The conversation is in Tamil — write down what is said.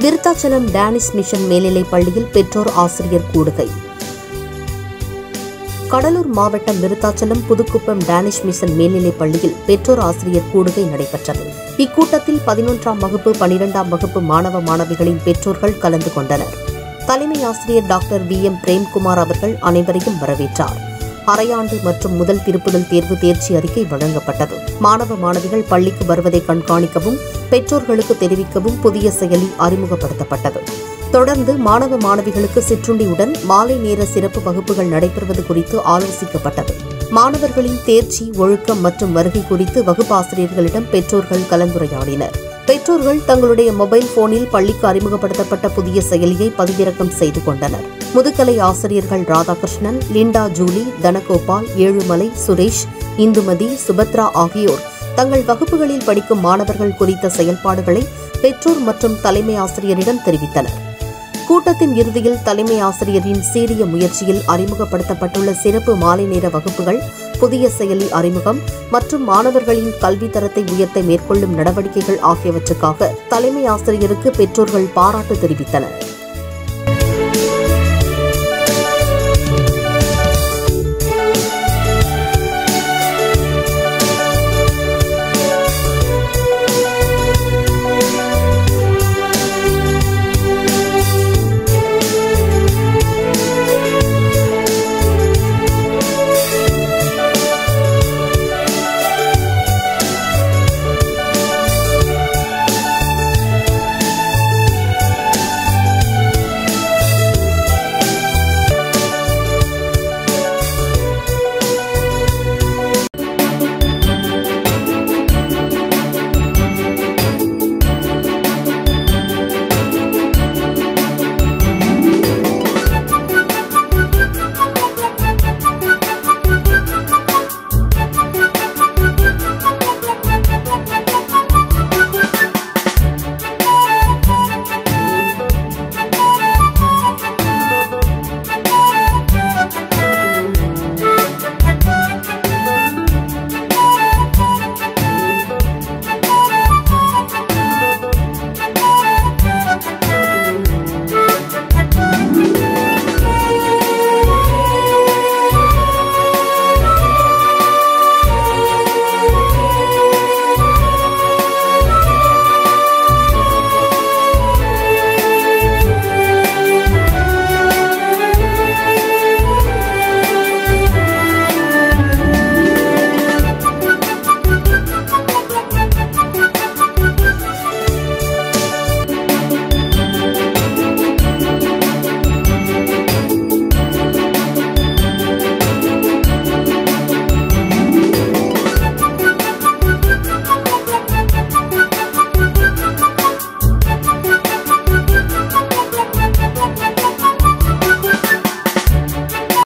விருத்தாச்சலம் டேனிஸ் மிஷன் மேல்நிலைப் பள்ளியில் பெற்றோர் ஆசிரியர் கூடுகை கடலூர் மாவட்டம் விருத்தாச்சலம் புதுக்குப்பம் டேனிஷ் மிஷன் மேல்நிலைப் பள்ளியில் பெற்றோர் ஆசிரியர் கூடுகை நடைபெற்றது இக்கூட்டத்தில் பதினொன்றாம் வகுப்பு பனிரெண்டாம் வகுப்பு மாணவ மாணவிகளின் பெற்றோர்கள் கலந்து கொண்டனர் தலைமை ஆசிரியர் டாக்டர் வி எம் பிரேம்குமார் அவர்கள் அனைவரையும் வரவேற்றார் அரையாண்டு மற்றும் முதல் திருப்புதல் தேர்வு தேர்ச்சி அறிக்கை வழங்கப்பட்டது மாணவ மாணவிகள் பள்ளிக்கு வருவதை கண்காணிக்கவும் பெற்றோர்களுக்கு தெரிவிக்கவும் புதிய செயலி அறிமுகப்படுத்தப்பட்டது தொடர்ந்து மாணவ மாணவிகளுக்கு சிற்றுண்டியுடன் மாலை நேர சிறப்பு வகுப்புகள் நடைபெறுவது குறித்து ஆலோசிக்கப்பட்டது மாணவர்களின் தேர்ச்சி ஒழுக்கம் மற்றும் வருகை குறித்து வகுப்பாசிரியர்களிடம் பெற்றோர்கள் கலந்துரையாடினர் பெற்றோர்கள் தங்களுடைய மொபைல் போனில் பள்ளிக்கு அறிமுகப்படுத்தப்பட்ட புதிய செயலியை பதிவிறக்கம் செய்து கொண்டனர் முதுகலை ஆசிரியர்கள் ராதாகிருஷ்ணன் லிண்டா ஜூலி தனகோபால் ஏழுமலை சுரேஷ் இந்துமதி சுபத்ரா ஆகியோர் தங்கள் வகுப்புகளில் படிக்கும் மாணவர்கள் குறித்த செயல்பாடுகளை பெற்றோர் மற்றும் தலைமை ஆசிரியரிடம் தெரிவித்தனர் கூட்டத்தின் இறுதியில் தலைமை ஆசிரியரின் சீரிய முயற்சியில் அறிமுகப்படுத்தப்பட்டுள்ள சிறப்பு மாலை நேர வகுப்புகள் புதிய செயலி அறிமுகம் மற்றும் மாணவர்களின் கல்வி தரத்தை உயர்த்த மேற்கொள்ளும் நடவடிக்கைகள் ஆகியவற்றுக்காக தலைமை ஆசிரியருக்கு பெற்றோர்கள் பாராட்டு தெரிவித்தனர்